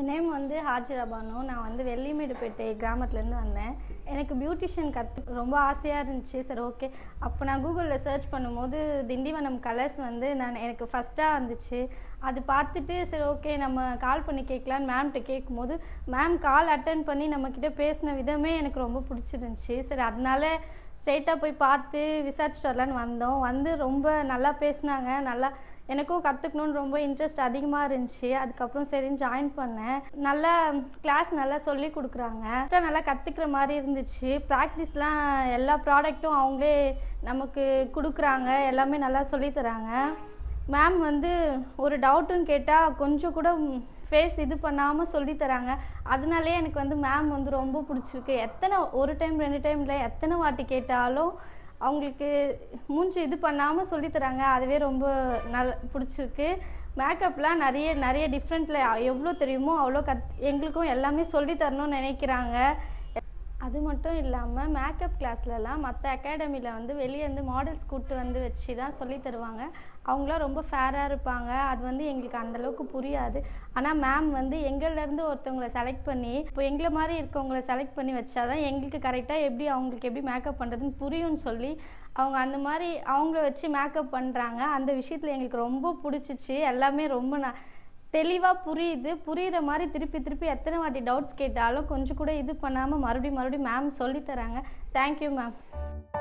name வந்து ஹாஜிரா பானு நான் வந்து வெள்ளிமேடுப்பேட்டை கிராமத்துலேருந்து வந்தேன் எனக்கு பியூட்டிஷியன் கற்று ரொம்ப ஆசையாக இருந்துச்சு சரி ஓகே அப்போ நான் கூகுளில் சர்ச் பண்ணும்போது திண்டிவனம் கலர்ஸ் வந்து நான் எனக்கு ஃபஸ்ட்டாக இருந்துச்சு அது பார்த்துட்டு சரி ஓகே நம்ம கால் பண்ணி கேட்கலான்னு மேம்கிட்ட கேட்கும்போது மேம் கால் அட்டன் பண்ணி நம்மக்கிட்ட பேசின விதமே எனக்கு ரொம்ப பிடிச்சிருந்துச்சி சரி அதனால ஸ்ட்ரெயிட்டாக போய் பார்த்து விசாரிச்சுட்டு வரலான்னு வந்தோம் வந்து ரொம்ப நல்லா பேசினாங்க நல்லா எனக்கும் கற்றுக்கணுன்னு ரொம்ப இன்ட்ரெஸ்ட் அதிகமாக இருந்துச்சு அதுக்கப்புறம் சரின்னு ஜாயின் பண்ணேன் நல்லா கிளாஸ் நல்லா சொல்லி கொடுக்குறாங்க extra நல்லா கற்றுக்கிற மாதிரி இருந்துச்சு ப்ராக்டிஸ்லாம் எல்லா ப்ராடக்ட்டும் அவங்களே நமக்கு கொடுக்குறாங்க எல்லாமே நல்லா சொல்லித் தராங்க மேம் வந்து ஒரு டவுட்டுன்னு கேட்டால் கொஞ்சம் கூட ஃபேஸ் இது பண்ணாமல் சொல்லித் தராங்க அதனாலே எனக்கு வந்து மேம் வந்து ரொம்ப பிடிச்சிருக்கு எத்தனை ஒரு டைம் ரெண்டு டைமில் எத்தனை வாட்டி கேட்டாலும் அவங்களுக்கு மூஞ்சி இது பண்ணாமல் சொல்லித் தராங்க அதுவே ரொம்ப நல் பிடிச்சிருக்கு மேக்கப்லாம் நிறைய நிறைய டிஃப்ரெண்ட்டில் எவ்வளோ தெரியுமோ அவ்வளோ கத் எங்களுக்கும் எல்லாமே சொல்லித் தரணும்னு நினைக்கிறாங்க அது மட்டும் இல்லாமல் மேக்கப் கிளாஸ்லலாம் மற்ற அகாடமியில் வந்து வெளியே இருந்து மாடல்ஸ் கூப்பிட்டு வந்து வச்சு தான் சொல்லித் தருவாங்க அவங்களாம் ரொம்ப ஃபேராக இருப்பாங்க அது வந்து எங்களுக்கு அந்தளவுக்கு புரியாது ஆனால் மேம் வந்து எங்கள்லேருந்து ஒருத்தவங்களை செலக்ட் பண்ணி இப்போ எங்களை மாதிரி இருக்கவங்கள செலக்ட் பண்ணி வச்சாதான் எங்களுக்கு கரெக்டாக எப்படி அவங்களுக்கு எப்படி மேக்கப் பண்ணுறதுன்னு புரியும்னு சொல்லி அவங்க அந்த மாதிரி அவங்கள வச்சு மேக்கப் பண்ணுறாங்க அந்த விஷயத்தில் எங்களுக்கு ரொம்ப பிடிச்சிச்சு எல்லாமே ரொம்ப நான் தெளிவாக புரியுது புரிகிற மாதிரி திருப்பி திருப்பி எத்தனை வாட்டி டவுட்ஸ் கேட்டாலும் கொஞ்சம் கூட இது பண்ணாமல் மறுபடியும் மறுபடியும் மேம் சொல்லித்தராங்க தேங்க்யூ மேம்